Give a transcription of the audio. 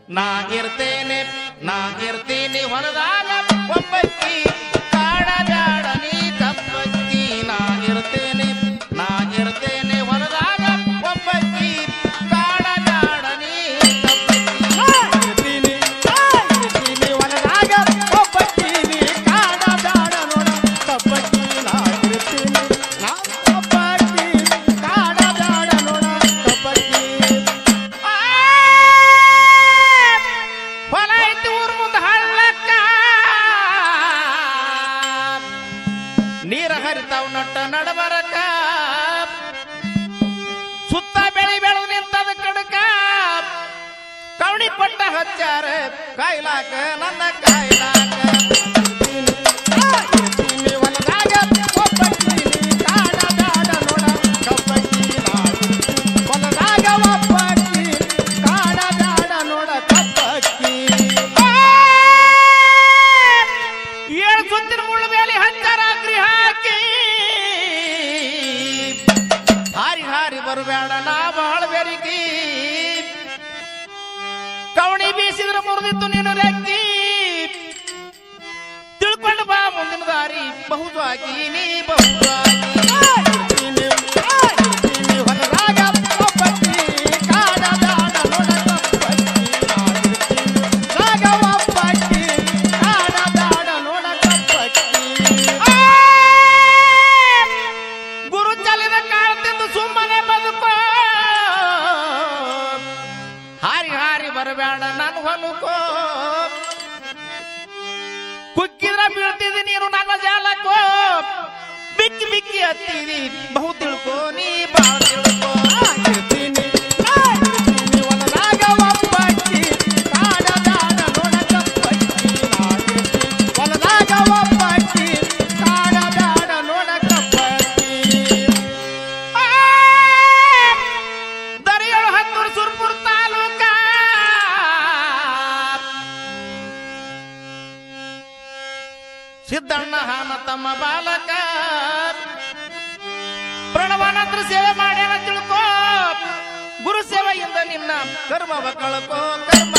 ನಾ ಇರ್ತೇನೆ ನಾ ಇರ್ತೀನಿ ಹೊಲದಾಗ ಒಬ್ಬಕ್ಕಿ ಕಾಡಬ್ಯಾಡ ನೀ ಕಪ್ಪಕ್ಕಿ ನಾ ಇರ್ತೇನೆ ನಾ ಇರ್ತೇನೆ ಹೊಲದಾಗ ಒಬ್ಬಕ್ಕಿ ಕಾಡಬ್ಯಾಡ ನೀ ಕಪ್ಪಕ್ಕಿ ಇರ್ತೀನಿ, ಇರ್ತೀನಿ ಹೊಲದಾಗ ಒಬ್ಬಕ್ಕೀನಿ, ಕಾಡ ಬ್ಯಾಡ ನೋಡ ಕಬ್ಬಕ್ಕಿ ನಾ ಇರ್ತೀನಿ. ನಾ ಒಬ್ಬಕ್ಕಿ, ಕಾಡ ಬ್ಯಾಡ ನೋಡ ಕಬ್ಬಕ್ಕಿ. ಆ! ಹೊಲ ಐತಿ ಊರ್ ಮುಂದ ಹಳ್ಳಕ್ಕ ನೀರ ಹರಿತಾವ್ ನಟ್ಟ ನಡಬರಕ ಸುತ್ತ ಬೆಳಿ ಬೆಳೆದು ನಿಂತದ ಕಡಕ ಕವಣಿ ಪಟ್ಟ ಹಚ್ಚಾರ ಕಾಯ್ಲಾಕ ನನ್ನ ಕಾಯ್ಲಾಕ ಇರ್ತೀನಿ ಹೊಲದಾಗ ಒಬ್ಬಕ್ಕೀನಿ, ಕಾಡ ಬ್ಯಾಡ ನೋಡ ಕಬ್ಬಕ್ಕಿ ನಾ ಇರ್ತೀನಿ. ಹೊಲದಾಗ ಒಬ್ಬಕ್ಕಿ, ಕಾಡ ಬ್ಯಾಡ ನೋಡ ಕಬ್ಬಕ್ಕಿ. ಏಳು ಸುತ್ತಿನ ಮುಳ್ಳು ಮೇಲೆ ಹಚ್ಚಾರ ಅಗ್ರಿ ಹಾಕಿ ಹಾರಿ ಹಾರಿ ಬರಬೇಡ ನಾ ಬಹಳ ಬೆರಿಕಿ ಕವಣಿ ಬೀಸಿದ್ರೆ ಮುರಿದಿತ್ತು ನೀನು ರೆಕ್ಕಿ ತಿಳ್ಕೊಂಡು ಬಾ ಮುಂದಿನ ದಾರಿ ಬಹುದಾಗಿ ನೀ ಬಹುದಾಗಿ ಇರ್ತೀನಿ, ಇರ್ತೀನಿ ಹೊಲದಾಗ ಒಬ್ಬಕ್ಕಿ, ಕಾಡ ಬ್ಯಾಡ ನೋಡ ಕಬ್ಬಕ್ಕಿ ನಾ ಇರ್ತೀನಿ. ಹೊಲದಾಗ ಒಬ್ಬಕ್ಕಿ, ಕಾಡ ಬ್ಯಾಡ ನೋಡ ಕಬ್ಬಕ್ಕಿ. ಗುರು ಚಲಿದ ಕಾಲದಿಂದ ಸುಮ್ಮನೆ ಬದುಕೋ ಹಾರಿ ಹಾರಿ ಬರಬೇಡ ನಾನು ಹೊಲುಕೋ ಕುಕ್ಕಿದ್ರ ಬೀಳ್ತಿದಿ ನೀನು ನನ್ನ ಜಾಲಕ್ಕೋ ಬಿಕ್ಕಿ ಬಿಕ್ಕಿ ಹತ್ತಿದಿ ಬಹು ತಿಳ್ಕೋ ನೀ ಬಾಳ ತಿಳ್ಕೋ ಇರ್ತೀನಿ, ಇರ್ತೀನಿ ಹೊಲದಾಗ ಒಬ್ಬಕ್ಕಿ, ಕಾಡ ಬ್ಯಾಡ ನೋಡ ಕಬ್ಬಕ್ಕಿ ನಾ ಇರ್ತೀನಿ. ಹೊಲದಾಗ ಒಬ್ಬಕ್ಕಿ, ಕಾಡ ಬ್ಯಾಡ ನೋಡ ಕಬ್ಬಕ್ಕಿ. ಆ! ದರಿಯಳು ಹತ್ತೂರು ಸುರ್ಪುರ್ ತಾಲೂಕ ಸಿದ್ದಣ್ಣ ಹಾನ ತಮ್ಮ ಬಾಲಕ ಪ್ರಣವಾನಂತರ ಸೇವೆ ಮಾಡ್ಯಾನ ತಿಳ್ಕೋ ಗುರು ಸೇವೆಯಿಂದ ನಿನ್ನ ಕರ್ಮವ ಕಳ್ಕೋ ಕರ್ಮ